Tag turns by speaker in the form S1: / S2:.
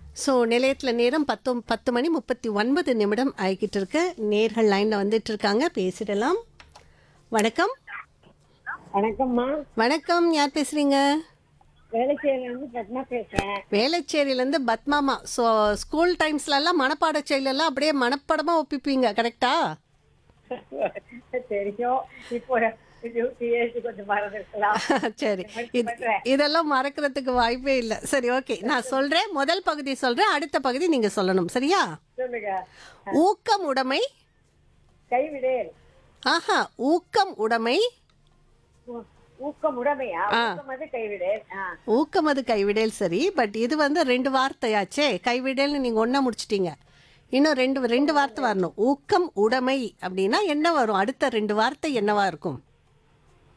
S1: So நிலையத்தில் நேரம் பத்து பத்து மணி முப்பத்தி ஒன்பது நிமிடம் ஆகிக்கிட்டு இருக்கு நேர்கள் லைனில் வந்துட்டு இருக்காங்க பேசிடலாம் வணக்கம்
S2: வணக்கம்மா
S1: வணக்கம் யார் பேசுறீங்க
S2: வேலைச்சேரியில இருந்து பத்மா பேசுறேன்
S1: வேலைச்சேரியிலேருந்து பத்மாமா ஸோ ஸ்கூல் டைம்ஸ்லலாம் மனப்பாட செயலெல்லாம் அப்படியே மனப்பாடமாக ஒப்பிப்பீங்க கரெக்டா
S2: தெரியும் இப்போ டியூட்டி ஏசி கொஞ்சம் மறந்துருக்கலாம்
S1: சரி இது இதெல்லாம் மறக்கிறதுக்கு வாய்ப்பே இல்லை சரி ஓகே நான் சொல்கிறேன் முதல் பகுதி சொல்கிறேன் அடுத்த பகுதி நீங்கள் சொல்லணும் சரியா
S2: சொல்லுங்க
S1: ஊக்கம் உடைமை
S2: கைவிடேல்
S1: ஆஹா ஊக்கம் உடைமை
S2: ஊ- ஊக்கம் உடமையா ஊக்கம் அது கைவிடேல் ஆ.
S1: ஊக்கம் அது கைவிடல் சரி பட் இது வந்து ரெண்டு வார்த்தையாச்சே கைவிடல்னு நீங்கள் ஒன்றா முடிச்சிட்டீங்க இன்னும் ரெண்டு ரெண்டு வார்த்தை வரணும் ஊக்கம் உடைமை அப்படின்னா என்ன வரும் அடுத்த ரெண்டு வார்த்தை என்னவா இருக்கும்